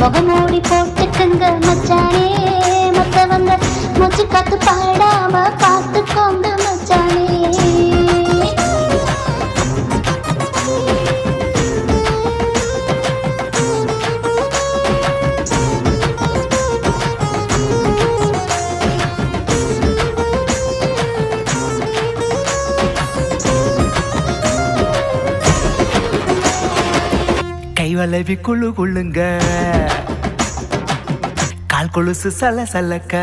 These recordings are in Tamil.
முகமூடி போட்டுக்குங்க மச்சானே மத்தவங்க மூச்சு காத்து பாடாம பார்த்துக்கோங்க மச்சானே கைவளவி குழு குள்ளுங்க கால் கொலுசு சல சலக்க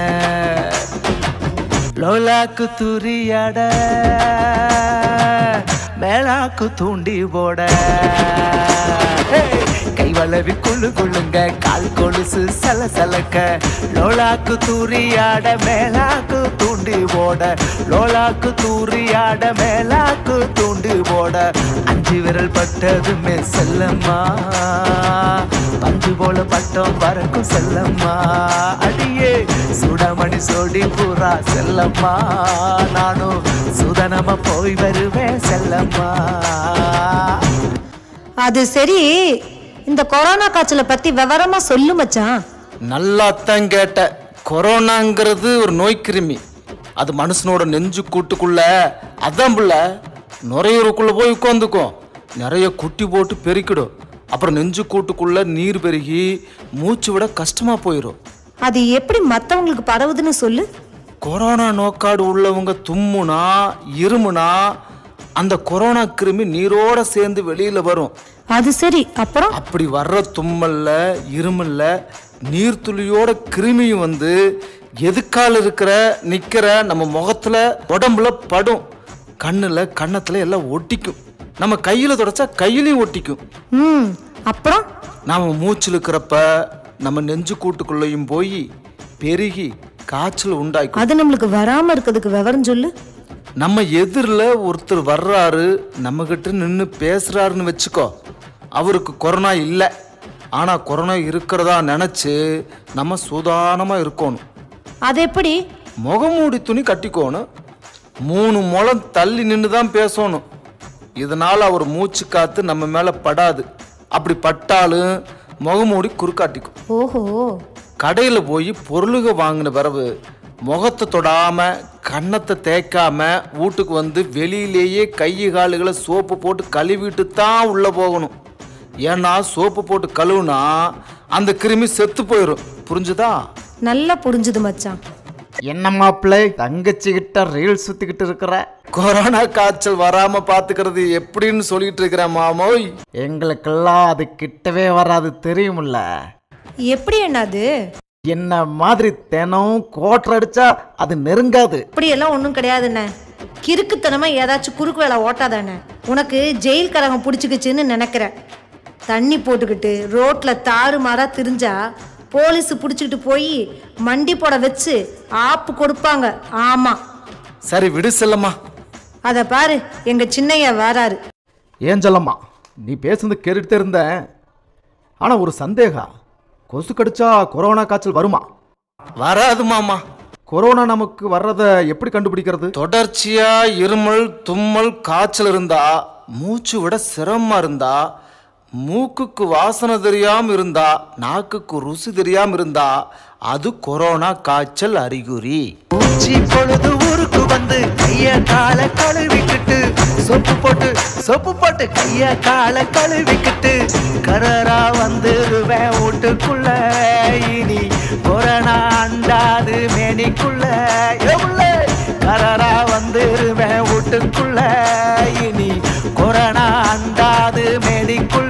லோலாக்கு துரியாட மேலாக்கு தூண்டி போட கைவளவி குழு குள்ளுங்க கால் கொலுசு சல சலக்க லோலாக்கு தூரியாட மேலாக்கு தூண்டி போட லோலாக்கு தூரியாட மேலாக்கு தூண்டி போட அஞ்சு விரல் பட்டதுமே செல்லம்மா பஞ்சு போல பட்டம் பறக்கும் செல்லம்மா அடியே சுடமணி சோடி பூரா செல்லம்மா நானும் சுதனமா போய் வருவேன் செல்லம்மா அது சரி இந்த கொரோனா காய்ச்சலை பத்தி விவரமா சொல்லு மச்சான் நல்லாத்தான் கேட்ட கொரோனாங்கிறது ஒரு நோய் கிருமி அது மனுஷனோட நெஞ்சு கூட்டுக்குள்ள அதான் புள்ள நுரையீரலுக்குள்ள போய் உட்காந்துக்கும் நிறைய குட்டி போட்டு பெருக்கிடும் அப்புறம் நெஞ்சு கூட்டுக்குள்ள நீர் பெருகி மூச்சு விட கஷ்டமா போயிடும் அது எப்படி மத்தவங்களுக்கு பரவுதுன்னு சொல்லு கொரோனா நோக்காடு உள்ளவங்க தும்முனா இருமுனா அந்த கொரோனா கிருமி நீரோட சேர்ந்து வெளியில வரும் அது சரி அப்புறம் அப்படி வர்ற தும்மல்ல இருமல்ல நீர்த்துளியோட கிருமியும் வந்து எதுக்கால இருக்கிற நிக்கிற நம்ம முகத்துல உடம்புல படும் கண்ணுல கன்னத்துல எல்லாம் ஒட்டிக்கும் நம்ம கையில தொடச்சா கையிலையும் ஒட்டிக்கும் ம் அப்புறம் நாம மூச்சு இழுக்கிறப்ப நம்ம நெஞ்சு கூட்டுக்குள்ளேயும் போய் பெருகி காய்ச்சல் உண்டாக்கும் அது நம்மளுக்கு வராம இருக்கிறதுக்கு விவரம் சொல்லு நம்ம எதிரில் ஒருத்தர் வர்றாரு நம்மக்கிட்ட நின்று பேசுறாருன்னு வச்சுக்கோ அவருக்கு கொரோனா இல்லை ஆனால் கொரோனா இருக்கிறதா நினச்சி நம்ம சூதானமாக இருக்கணும் அது எப்படி முகமூடி துணி கட்டிக்கோணும் மூணு முழம் தள்ளி நின்று தான் பேசணும் இதனால் அவர் மூச்சு காத்து நம்ம மேலே படாது அப்படி பட்டாலும் முகமூடி குறுக்காட்டிக்கும் ஓஹோ கடையில் போய் பொருளுக வாங்கின பிறகு முகத்தை தொடாம கன்னத்தை தேய்க்காம வீட்டுக்கு வந்து வெளியிலேயே கை காலுகளை சோப்பு போட்டு கழுவிட்டு தான் உள்ளே போகணும் ஏன்னா சோப்பு போட்டு கழுவுனா அந்த கிருமி செத்து போயிடும் புரிஞ்சுதா நல்லா புரிஞ்சுது மச்சான் என்ன மாப்பிள்ளை தங்கச்சி கிட்ட ரீல் சுத்திக்கிட்டு இருக்கிற கொரோனா காய்ச்சல் வராம பாத்துக்கிறது எப்படின்னு சொல்லிட்டு இருக்கிறேன் மாமோய் எங்களுக்கெல்லாம் அது கிட்டவே வராது தெரியுமில்ல எப்படி என்னது என்ன மாதிரி தினம் கோட்டர் அடிச்சா அது நெருங்காது அப்படியெல்லாம் ஒன்றும் கிடையாதுண்ணே கிறுக்குத்தனமா ஏதாச்சும் குறுக்கு வேலை ஓட்டாதானே உனக்கு ஜெயில் கரகம் பிடிச்சிக்கிச்சுன்னு நினைக்கிற தண்ணி போட்டுக்கிட்டு ரோட்ல தாறுமாறா திரிஞ்சா போலீஸ் பிடிச்சிக்கிட்டு போய் மண்டி போட வச்சு ஆப்பு கொடுப்பாங்க ஆமா சரி விடு செல்லம்மா அதை பாரு எங்க சின்னையா வராரு ஏன் சொல்லம்மா நீ பேசுனது கேட்டுட்டு இருந்தேன் ஆனா ஒரு சந்தேகம் கொசு கடிச்சா கொரோனா காய்ச்சல் வருமா வராது மாமா கொரோனா நமக்கு வர்றத எப்படி கண்டுபிடிக்கிறது தொடர்ச்சியா இருமல் தும்மல் காய்ச்சல் இருந்தா மூச்சு விட சிரமமா இருந்தா மூக்குக்கு வாசனை தெரியாம இருந்தா நாக்குக்கு ருசி தெரியாம இருந்தா அது கொரோனா காய்ச்சல் அறிகுறி பூச்சி பொழுது ஊருக்கு வந்து கைய கால கழுவிக்கிட்டு சொப்பு போட்டு சொப்பு போட்டு கைய கால கழுவிக்கிட்டு கரரா வந்துருவேன் வீட்டுக்குள்ள இனி கொரோனா அண்டாது மேனிக்குள்ள எவ்வளோ கரரா வந்துருவேன் வீட்டுக்குள்ள இனி கொரோனா அண்டாது மேனிக்குள்ள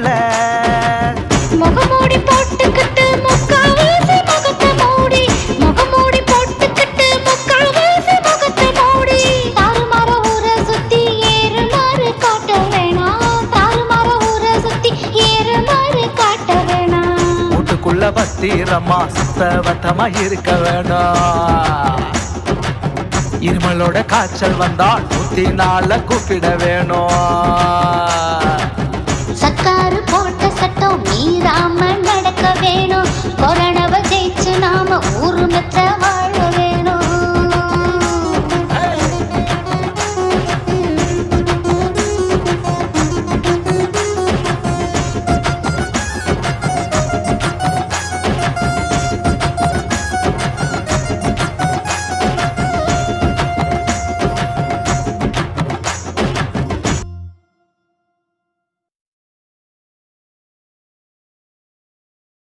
முகமூடி போட்டுக்கிட்டு முக்காவாசி முகத்தை மூடி முகமூடி போட்டுக்கிட்டு முக்காவாசி முகத்தை மூடி தாறுமாற ஊரை சுத்தி ஏறுமாறு காட்ட வேணாம் தாறுமாற ஊரை சுத்தி ஏறுமாறு காட்ட வேணாம் வீட்டுக்குள்ள பத்திரமா சுத்த வட்டமா இருக்க வேணும் இருமலோட காய்ச்சல் வந்தால் நூத்தி நாள கூப்பிட வேணும்